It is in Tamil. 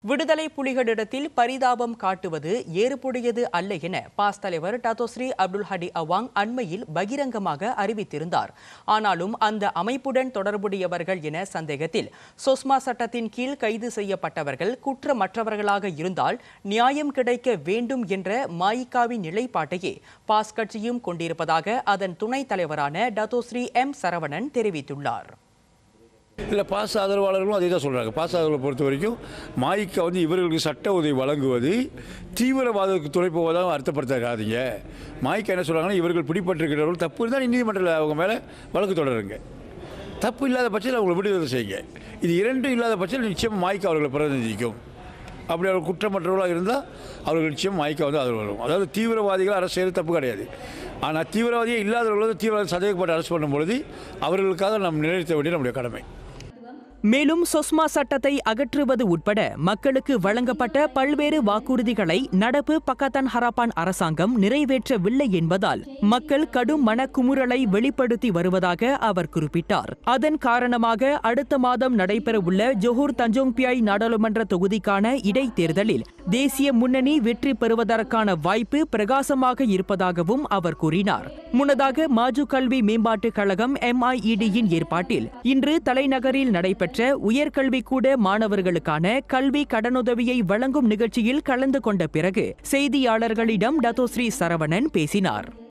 விடுதலை புலிகளிடத்தில் பரிதாபம் காட்டுவது ஏற்புடையது அல்ல என பாஸ் தலைவர் டாத்தோஸ்ரீ அப்துல் ஹடி அவாங் அண்மையில் பகிரங்கமாக அறிவித்திருந்தார் ஆனாலும் அந்த அமைப்புடன் தொடர்புடையவர்கள் என சந்தேகத்தில் சொஸ்மா சட்டத்தின் கீழ் கைது செய்யப்பட்டவர்கள் குற்றமற்றவர்களாக இருந்தால் நியாயம் கிடைக்க வேண்டும் என்ற மாயிகாவின் நிலைப்பாட்டையே பாஸ் கட்சியும் கொண்டிருப்பதாக அதன் துணைத் தலைவரான டத்தோஸ்ரீ எம் சரவணன் தெரிவித்துள்ளார் இல்லை பாஸ் ஆதரவாளர்களும் அதே தான் சொல்கிறாங்க பாஸ் ஆதரவை பொறுத்த வரைக்கும் மாய்க்கா வந்து இவர்களுக்கு சட்ட உதவி வழங்குவது தீவிரவாதத்துக்கு துணை போவதாக அர்த்தப்படுத்தாதீங்க மாய்க்கா என்ன சொல்கிறாங்கன்னா இவர்கள் பிடிப்பட்டிருக்கிறவர்கள் தப்பு இருந்தால் நீதிமன்றத்தில் அவங்க மேலே வழக்கு தொடருங்க தப்பு இல்லாத பட்சத்தில் அவங்களை விடுதலை செய்யுங்க இது இரண்டும் இல்லாத பட்சத்தில் நிச்சயம் மாய்க்கா அவர்களை பிரதிநிதிக்கும் அப்படி அவர் குற்றமற்றவர்களாக இருந்தால் அவர்கள் நிச்சயம் மாய்க்கா வந்து ஆதரவு வரும் அதாவது தீவிரவாதிகள் அரசு செய்கிறது தப்பு கிடையாது ஆனால் தீவிரவாதியே இல்லாதவர்கள் வந்து தீவிரவாதி சந்தேகப்பட்டு அரசு பண்ணும் பொழுது அவர்களுக்காக நாம் நிலைநிறுத்த வேண்டிய நம்முடைய கடமை மேலும் சொஸ்மா சட்டத்தை அகற்றுவது உட்பட மக்களுக்கு வழங்கப்பட்ட பல்வேறு வாக்குறுதிகளை நடப்பு பக்கத்தான் ஹராப்பான் அரசாங்கம் நிறைவேற்றவில்லை என்பதால் மக்கள் கடும் மனக்குமுறலை வெளிப்படுத்தி வருவதாக அவர் குறிப்பிட்டார் அதன் காரணமாக அடுத்த மாதம் நடைபெறவுள்ள ஜொஹூர் தஞ்சோங்பியாய் நாடாளுமன்ற தொகுதிக்கான இடைத்தேர்தலில் தேசிய முன்னணி வெற்றி பெறுவதற்கான வாய்ப்பு பிரகாசமாக இருப்பதாகவும் அவர் கூறினார் முன்னதாக மாஜு கல்வி மேம்பாட்டுக் கழகம் எம்ஐஇடியின் ஏற்பாட்டில் இன்று தலைநகரில் நடைபெற்ற உயர்கல்விக்கூட மாணவர்களுக்கான கல்வி கடனுதவியை வழங்கும் நிகழ்ச்சியில் கலந்து கொண்ட பிறகு செய்தியாளர்களிடம் டத்தோஸ்ரீ சரவணன் பேசினார்